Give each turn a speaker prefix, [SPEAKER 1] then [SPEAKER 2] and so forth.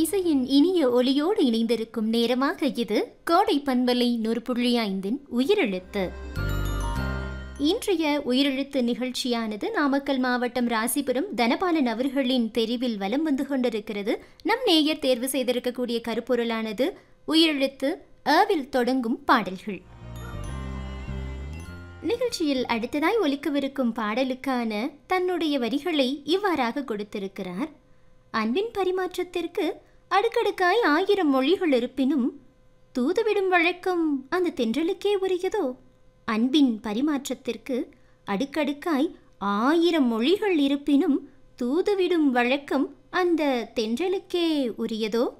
[SPEAKER 1] இசையின் இனிய ஒளியோடு இணைந்திருக்கும் நேரமாக இது கோடை பண்பலை நூறு புள்ளி ஐந்தின் உயிரெழுத்து இன்றைய உயிரெழுத்து நிகழ்ச்சியானது நாமக்கல் மாவட்டம் ராசிபுரம் தனபாலன் அவர்களின் தெரிவில் வலம் வந்து கொண்டிருக்கிறது நம் நேயர் தேர்வு செய்திருக்கக்கூடிய கருப்பொருளானது உயிரெழுத்து அவில் தொடங்கும் பாடல்கள் நிகழ்ச்சியில் அடுத்ததாய் ஒலிக்கவிருக்கும் பாடலுக்கான தன்னுடைய வரிகளை இவ்வாறாக கொடுத்திருக்கிறார் அன்பின் பரிமாற்றத்திற்கு அடுக்கடுக்காய் ஆயிரம் மொழிகள் இருப்பினும் தூதுவிடும் வழக்கம் அந்த தென்றலுக்கே உரியதோ அன்பின் பரிமாற்றத்திற்கு அடுக்கடுக்காய் ஆயிரம் மொழிகள் இருப்பினும் தூதுவிடும் வழக்கம் அந்த தென்றலுக்கே உரியதோ